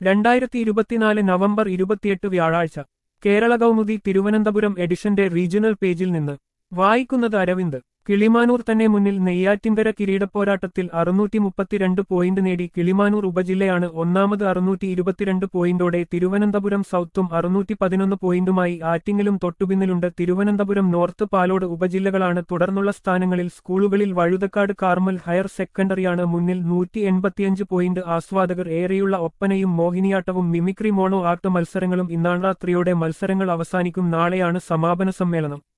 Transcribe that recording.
രണ്ടായിരത്തി ഇരുപത്തിനാല് നവംബർ ഇരുപത്തിയെട്ട് വ്യാഴാഴ്ച കേരള കൗമുദി തിരുവനന്തപുരം എഡിഷന്റെ റീജിയണൽ പേജിൽ നിന്ന് വായിക്കുന്നത് അരവിന്ദ് കിളിമാനൂർ തന്നെ മുന്നിൽ നെയ്യാറ്റിൻകര കിരീടപ്പോരാട്ടത്തിൽ അറുന്നൂറ്റി മുപ്പത്തിരണ്ട് പോയിന്റ് നേടി കിളിമാനൂർ ഉപജില്ലയാണ് ഒന്നാമത് അറുന്നൂറ്റി ഇരുപത്തിരണ്ട് പോയിന്റോടെ തിരുവനന്തപുരം സൗത്തും അറുന്നൂറ്റി പതിനൊന്ന് പോയിന്റുമായി ആറ്റിങ്ങലും തൊട്ടുപിന്നിലുണ്ട് തിരുവനന്തപുരം നോർത്ത് പാലോട് ഉപജില്ലകളാണ് തുടർന്നുള്ള സ്ഥാനങ്ങളിൽ സ്കൂളുകളിൽ വഴുതക്കാട് കാർമൽ ഹയർ സെക്കൻഡറിയാണ് മുന്നിൽ നൂറ്റി എൺപത്തിയഞ്ച് പോയിന്റ് ആസ്വാദകർ ഏറെയുള്ള ഒപ്പനയും മോഹിനിയാട്ടവും മിമിക്രി മോണോ ആർട്ട് മത്സരങ്ങളും ഇന്നാണ് രാത്രിയോടെ മത്സരങ്ങൾ അവസാനിക്കും നാളെയാണ് സമാപന സമ്മേളനം